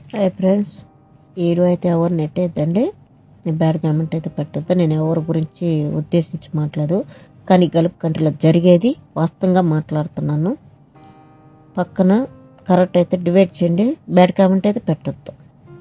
Hi friends video అయితే ఎవరు net అయిద్దండి bad comment అయితే పెట్టద్దు నేను ఎవరి గురించి ఉద్దేశించి మాట్లాడదు కానీ గల్ఫ్ కంట్రీలో జరిగేది వాస్తవంగా మాట్లాడుతున్నాను పక్కన కరెక్ట్ అయితే డివైడ్ చేయండి బ్యాడ్ కామెంట్ అయితే పెట్టద్దు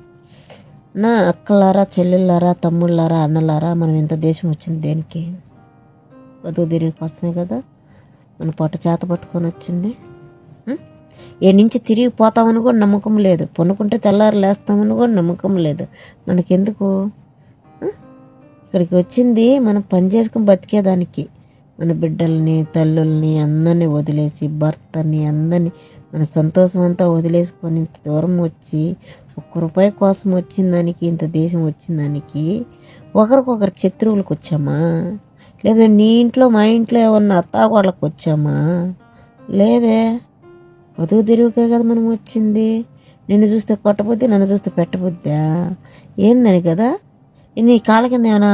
నా అక్కలారా చెల్లెళ్ళారా తమ్ముళ్ళారా అన్నలారా మనం ఇంత దేశం వచ్చింది దేనికి వధువు దీని కోసమే కదా మన పొట్ట చేత పట్టుకొని వచ్చింది ఉం? ఏ నుంచి తిరిగి పోతామని కూడా నమ్మకం లేదు పొనుకుంటే తెల్లారు లేస్తామని కూడా నమ్మకం లేదు మనకెందుకు ఉం? ఇక్కడికి వచ్చింది మనం పని చేసుకుని బతికేదానికి మన బిడ్డల్ని తల్లుల్ని అందరినీ వదిలేసి భర్తని అందరినీ మన సంతోషం అంతా వదిలేసుకొని ఇంత దూరం వచ్చి ఒక్క రూపాయి కోసం వచ్చిన దానికి ఇంత దేశం వచ్చిన దానికి ఒకరికొకరు శత్రువులకు వచ్చామా లేదా నీ ఇంట్లో మా ఇంట్లో ఏమన్నా అత్తాకోళ్ళకి వచ్చామా లేదే వధువు తిరుగుకే కదా మనం వచ్చింది నిన్ను చూస్తే కొట్టబుద్ది నన్ను చూస్తే పెట్టబుద్దా ఏందని కదా నీ కాళ్ళ కింద ఏమైనా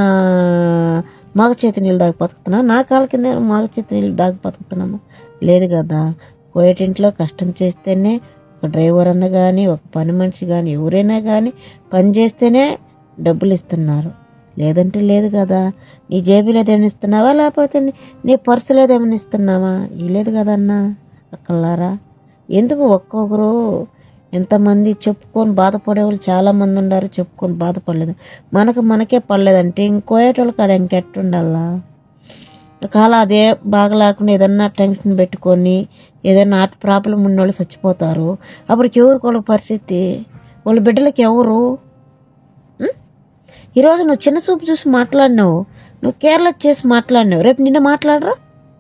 మగ చేతి నీళ్ళు దాగి బతుకుతున్నా నా కాళ్ళ కింద ఏమైనా మగ చేతి నీళ్ళు దాగి బతుకుతున్నామా లేదు కదా కోయటింట్లో కష్టం చేస్తేనే ఒక డ్రైవర్ అన్న కానీ ఒక పని మనిషి కానీ ఎవరైనా కానీ పని చేస్తేనే డబ్బులు ఇస్తున్నారు లేదంటే లేదు కదా నీ జేబులో ఏమైనా ఇస్తున్నావా లేకపోతే నీ- నీ పర్సులో ఏమైనా ఇస్తున్నావా ఇలేదు కదన్నా అక్కలారా ఎందుకు ఒక్కొక్కరు ఎంతమంది చెప్పుకొని బాధపడేవాళ్ళు చాలా మంది ఉన్నారు చెప్పుకొని బాధపడలేదు మనకు మనకే పడలేదంటే ఇంకోయేటోళ్ళు కాడ ఇంకెట్టుండాలా ఒకవేళ అదే బాగా లేకుండా ఏదన్నా టెన్షన్ పెట్టుకొని ఏదైనా హార్ట్ ప్రాబ్లం ఉన్నోళ్ళు చచ్చిపోతారు అప్పటికి ఎవరికి వాళ్ళ పరిస్థితి వాళ్ళ బిడ్డలకి ఎవరు ఉం? ఈరోజు నువ్వు చిన్న చూపు చూసి మాట్లాడినావు నువ్వు కేరళ చేసి మాట్లాడినావు రేపు నిన్న మాట్లాడరా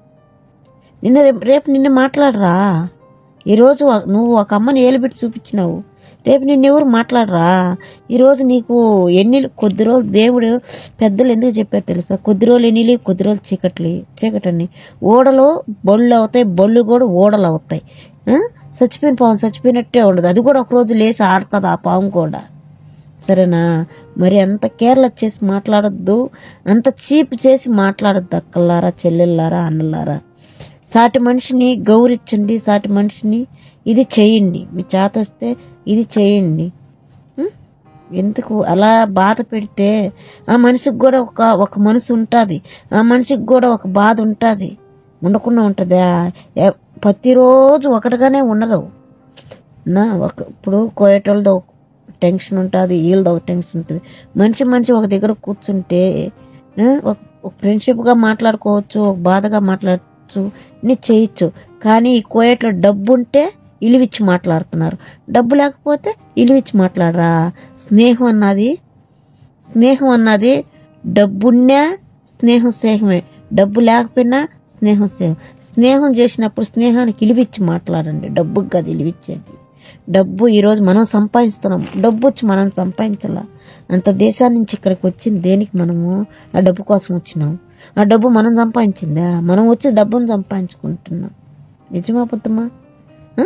నిన్న రేపు- రేపు నిన్న మాట్లాడరా ఈరోజు ఒక- నువ్వు ఒక అమ్మని ఏలుబెట్టి చూపించినావు రేపు నిన్నెవరు మాట్లాడరా ఈరోజు నీకు ఎన్ని కొద్ది రోజులు దేవుడు పెద్దలు ఎందుకు చెప్పారు తెలుసా కొద్ది రోజులు ఎన్నిలి కొద్ది రోజులు చీకట్లి చీకటని ఓడలు బొళ్ళు అవుతాయి బొళ్ళు కూడా ఓడలు అవుతాయి ఆ? చచ్చిపోయిన పాము చచ్చిపోయినట్టే ఉండదు అది కూడా ఒక రోజు లేచి ఆడుతుంది ఆ పాము కూడా సరేనా మరి అంత కేరళ చేసి మాట్లాడొద్దు అంత చీప్ చేసి మాట్లాడొద్దు అక్కలారా చెల్లెళ్ళారా అన్నలారా సాటి మనిషిని గౌరవించండి సాటి మనిషిని ఇది చేయండి మీ చేత వస్తే ఇది చేయండి ఉం? ఎందుకు అలా బాధ పెడితే ఆ మనిషికి కూడా ఒక ఒక మనసు ఉంటుంది ఆ మనిషికి కూడా ఒక బాధ ఉంటుంది ఉండకుండా ఉంటుందా ఎ- ప్రతిరోజు ఒకటిగానే ఉండరు నా ఒక ఇప్పుడు కోయేటోళ్ళది ఒక టెన్షన్ ఉంటుంది వీళ్ళది ఒక టెన్షన్ ఉంటుంది మనిషి మనిషి ఒక దగ్గర కూర్చుంటే ఆ, ఒక ఒక ఫ్రెండ్షిప్గా మాట్లాడుకోవచ్చు ఒక బాధగా మాట్లాడచ్చు నీ చేయొచ్చు కానీ ఈ కోయట్లో డబ్బు ఉంటే ఇలివిచ్చి మాట్లాడుతున్నారు డబ్బు లేకపోతే ఇలివిచ్చి మాట్లాడరా స్నేహం అన్నది స్నేహం అన్నది డబ్బున్నా స్నేహం స్నేహమే డబ్బు లేకపోయినా స్నేహం స్నేహం స్నేహం చేసినప్పుడు స్నేహానికి ఇలివిచ్చి మాట్లాడండి డబ్బుకి కాదు ఇలివిచ్చేది డబ్బు ఈరోజు మనం సంపాదిస్తున్నాం డబ్బు వచ్చి మనం సంపాదించాల అంత దేశాన్ని నుంచి ఇక్కడికి వచ్చింది దేనికి మనము ఆ డబ్బు కోసం వచ్చినాం ఆ డబ్బు మనం సంపాదించిందా మనం వచ్చి డబ్బును సంపాదించుకుంటున్నాం నిజమా అబద్ధమా ఆ?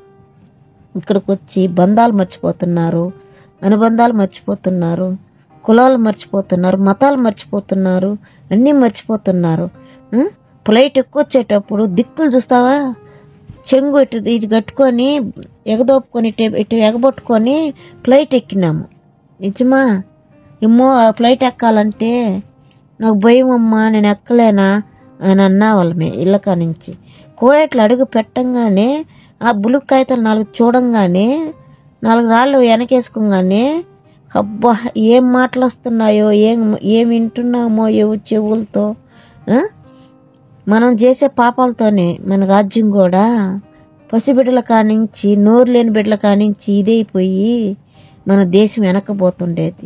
ఇక్కడికి వచ్చి బంధాలు మర్చిపోతున్నారు అనుబంధాలు మర్చిపోతున్నారు కులాలు మర్చిపోతున్నారు మతాలు మర్చిపోతున్నారు అన్నీ మర్చిపోతున్నారు ఆ? ఫ్లైట్ ఎక్కువ వచ్చేటప్పుడు దిక్కులు చూస్తావా చెంగు ఇటు ఇటు కట్టుకొని ఎగదోపుకొని ఇటు ఇటు ఎగబొట్టుకొని ఫ్లైట్ ఎక్కినాము నిజమా ఏమో ఆ ఫ్లైట్ ఎక్కాలంటే నాకు భయం అమ్మా నేను ఎక్కలేనా అని అన్నా వాళ్ళమే ఇళ్ళకా నుంచి కోయట్లు అడుగు పెట్టంగానే ఆ బులుగు కాగితాలు నాలుగు చూడంగానే నాలుగు రాళ్ళు వెనకేసుకోగానే అబ్బా ఏం మాటలు వస్తున్నాయో ఏం ఏం వింటున్నామో ఎవు చెవులతో ఆ? మనం చేసే పాపాలతోనే మన రాజ్యం కూడా పసిబిడ్డల కానించి నోరు లేని బిడ్డల కానించి ఇదైపోయి మన దేశం వెనకపోతుండేది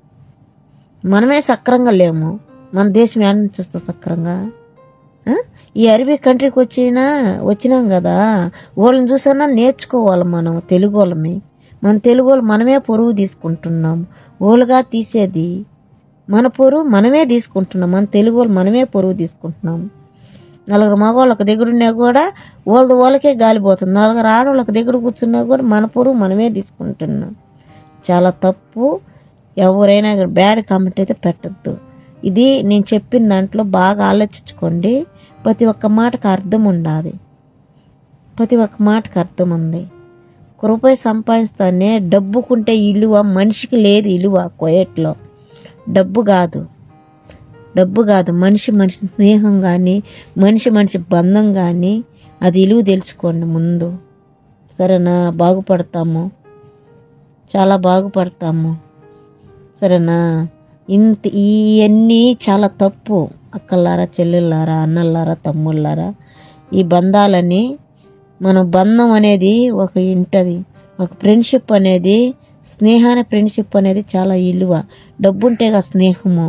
మనమే సక్రంగా లేము మన దేశం ఏడ నుంచి వస్తుంది సక్రంగా ఆ? ఈ అరబీ కంట్రీకి వచ్చినా వచ్చినాం కదా వాళ్ళని చూసన్నా నేర్చుకోవాలి మనం తెలుగు వాళ్ళమే మన తెలుగు వాళ్ళు మనమే పొరుగు తీసుకుంటున్నాం ఓలుగా తీసేది మన పొరుగు మనమే తీసుకుంటున్నాం మన తెలుగు వాళ్ళు మనమే పొరుగు తీసుకుంటున్నాం నలుగురు మగవాళ్ళు ఒక దగ్గర ఉన్నా కూడా వాళ్ళది వాళ్ళకే గాలిపోతుంది నలుగురు ఆడవాళ్ళ దగ్గర కూర్చున్నా కూడా మన పొరుగు మనమే తీసుకుంటున్నాం చాలా తప్పు ఎవరైనా బ్యాడ్ కామెంట్ అయితే పెట్టద్దు ఇది నేను చెప్పిన దాంట్లో బాగా ఆలోచించుకోండి ప్రతి ఒక్క మాటకు అర్థం ఉండాలి ప్రతి ఒక్క మాటకు అర్థం ఉంది ఒక రూపాయి సంపాదిస్తానే డబ్బుకుంటే ఇలువ మనిషికి లేదు ఇలువ కోయట్లో డబ్బు కాదు డబ్బు కాదు మనిషి మనిషి స్నేహం కానీ మనిషి మనిషి బంధం కానీ అది ఇలువ తెలుసుకోండి ముందు సరేనా బాగుపడతాము చాలా బాగుపడతాము సరేనా ఇంత ఇవన్నీ చాలా తప్పు అక్కలారా చెల్లెళ్ళారా అన్నలారా తమ్ముళ్ళారా ఈ బంధాలని మన బంధం అనేది ఒక ఇంటది ఒక ఫ్రెండ్షిప్ అనేది స్నేహాన్ని ఫ్రెండ్షిప్ అనేది చాలా ఇలువ డబ్బుంటే కదా స్నేహము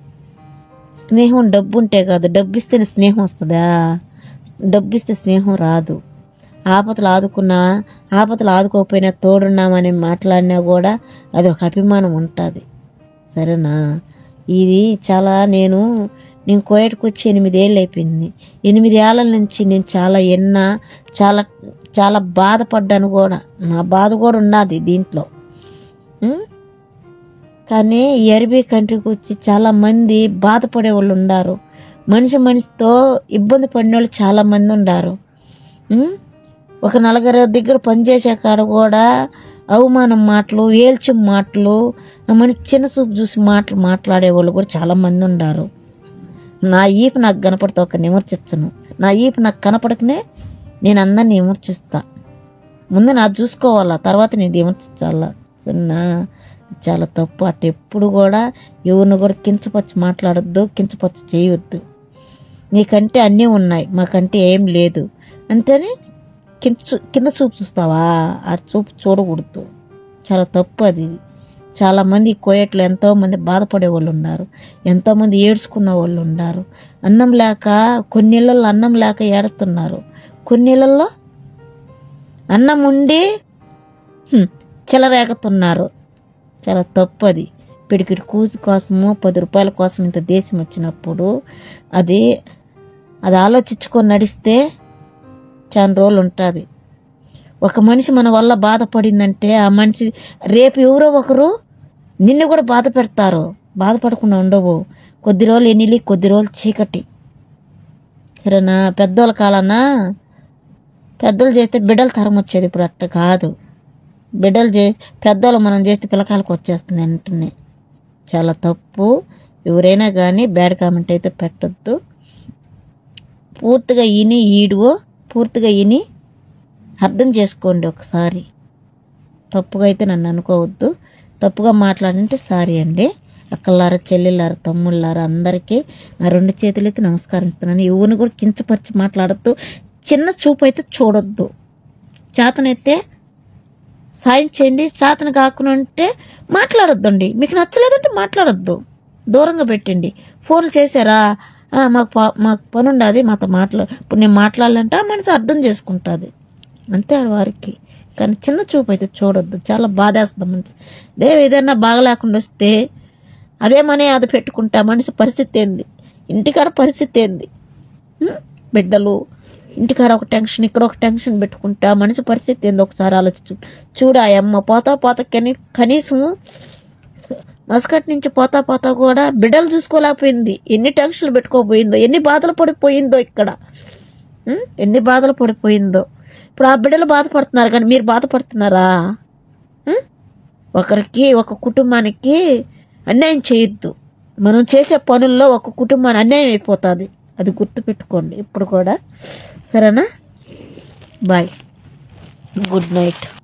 స్నేహం డబ్బుంటే కాదు డబ్బిస్తేనే స్నేహం వస్తుందా డబ్బిస్తే స్నేహం రాదు ఆపదలు ఆదుకున్నా ఆపదలు ఆదుకోకపోయినా తోడున్నామని మాట్లాడినా కూడా అది ఒక అభిమానం ఉంటుంది సరేనా ఇది చాలా నేను నేను కోయటకు వచ్చి ఎనిమిదేళ్ళు అయిపోయింది ఎనిమిదేళ్ల నుంచి నేను చాలా ఎన్నా చాలా చాలా బాధపడ్డాను కూడా నా బాధ కూడా ఉన్నది దీంట్లో ఉం? కానీ ఈ అరబీ కంట్రీకి వచ్చి చాలా మంది బాధపడే వాళ్ళు ఉన్నారు మనిషి మనిషితో ఇబ్బంది పడిన వాళ్ళు చాలా మంది ఉన్నారు ఉం? ఒక నలుగురు దగ్గర పనిచేసే కాడ కూడా అవమానం మాటలు ఏల్చి మాటలు ఆ మనిషి చిన్న చూపు చూసి మాటలు మాట్లాడే వాళ్ళు కూడా చాలా మంది ఉన్నారు నా ఈపు నాకు కనపడితే ఒక విమర్శించను నా ఈపు నాకు కనపడకనే నేను అందరిని విమర్శిస్తా ముందు నా చూసుకోవాలా తర్వాత నేను విమర్శించాలా సరేనా చాలా తప్పు అటు ఎప్పుడు కూడా ఎవరిని కూడా కించపరిచి మాట్లాడొద్దు కించపరిచి చేయొద్దు నీకంటే అన్నీ ఉన్నాయి మాకంటే ఏం లేదు అంటేనే కింద చూ- కింద చూపు చూస్తావా ఆ చూపు చూడకూడదు చాలా తప్పు అది చాలామంది ఈ కోయట్లో ఎంతోమంది బాధపడే వాళ్ళు ఉన్నారు ఎంతోమంది ఏడ్చుకున్న వాళ్ళు ఉన్నారు అన్నం లేక కొన్ని ఇళ్ళల్లో అన్నం లేక ఏడుస్తున్నారు కొన్ని ఇళ్ళల్లో అన్నం ఉండి హ్మ్, చెలరేగుతున్నారు చాలా తప్పు అది పిడికిడి కూతి కోసము పది రూపాయల కోసం ఇంత దేశం వచ్చినప్పుడు అది అది ఆలోచించుకొని నడిస్తే చాలా రోజులు ఉంటుంది ఒక మనిషి మన వల్ల బాధపడిందంటే ఆ మనిషి రేపు ఎవరో ఒకరు నిన్ను కూడా బాధ పెడతారు బాధపడకుండా ఉండవు కొద్ది రోజులు ఎనిలి కొద్ది రోజులు చీకటి సరేనా పెద్దోళ్ళ కాలన పెద్దలు చేస్తే బిడ్డల తరం వచ్చేది ఇప్పుడు అట్ట కాదు బిడ్డలు చే పెద్దోళ్ళు మనం చేస్తే పిల్లకాయలకు వచ్చేస్తుంది వెంటనే చాలా తప్పు ఎవరైనా కానీ బ్యాడ్ కామెంట్ అయితే పెట్టొద్దు పూర్తిగా ఈని ఈడువో పూర్తిగా ఈని అర్థం చేసుకోండి ఒకసారి తప్పుగా అయితే నన్ను అనుకోవద్దు తప్పుగా మాట్లాడంటే సారీ అండి అక్కలారా చెల్లెళ్ళారా తమ్ముళ్ళారా అందరికీ నా రెండు చేతులైతే నమస్కరిస్తున్నాను ఎవరిని కూడా కించపరిచి మాట్లాడద్దు చిన్న చూపు అయితే చూడొద్దు చేతనైతే సాయం చేయండి చేతన కాకుండా ఉంటే మాట్లాడొద్దండి మీకు నచ్చలేదంటే మాట్లాడొద్దు దూరంగా పెట్టండి ఫోన్లు చేశారా "ఆ, మాకు ప- మాకు పని ఉండదు మాతో మాట్లా ఇప్పుడు నేను మాట్లాడాలంటే ఆ మనిషి అర్థం చేసుకుంటుంది అంతే వారికి కానీ చిన్న చూపు అయితే చూడొద్దు చాలా బాధేస్తుంది మనిషి అదే ఏదైనా బాగలేకుండా వస్తే అదే మనీ అది పెట్టుకుంటా మనిషి పరిస్థితి ఏంది ఇంటికాడ పరిస్థితి ఏంది ఉం? బిడ్డలు ఇంటికాడ ఒక టెన్షన్ ఇక్కడ ఒక టెన్షన్ పెట్టుకుంటా మనిషి పరిస్థితి ఏంది ఒకసారి ఆలోచించు చూడు ఆ అమ్మ పోతా పోతా కనీ కనీసం మస్కట్ నుంచి పోతా పోతా కూడా బిడ్డలు చూసుకోలేకపోయింది ఎన్ని టెన్షన్లు పెట్టుకోపోయిందో ఎన్ని బాధలు పడిపోయిందో ఇక్కడ ఉం? ఎన్ని బాధలు పడిపోయిందో ఇప్పుడు ఆ బిడ్డలు బాధపడుతున్నారు కానీ మీరు బాధపడుతున్నారా ఉం? ఒకరికి ఒక కుటుంబానికి అన్యాయం చేయొద్దు మనం చేసే పనుల్లో ఒక కుటుంబాన్ని అన్యాయం అయిపోతుంది అది గుర్తుపెట్టుకోండి ఇప్పుడు కూడా సరేనా బాయ్ గుడ్ నైట్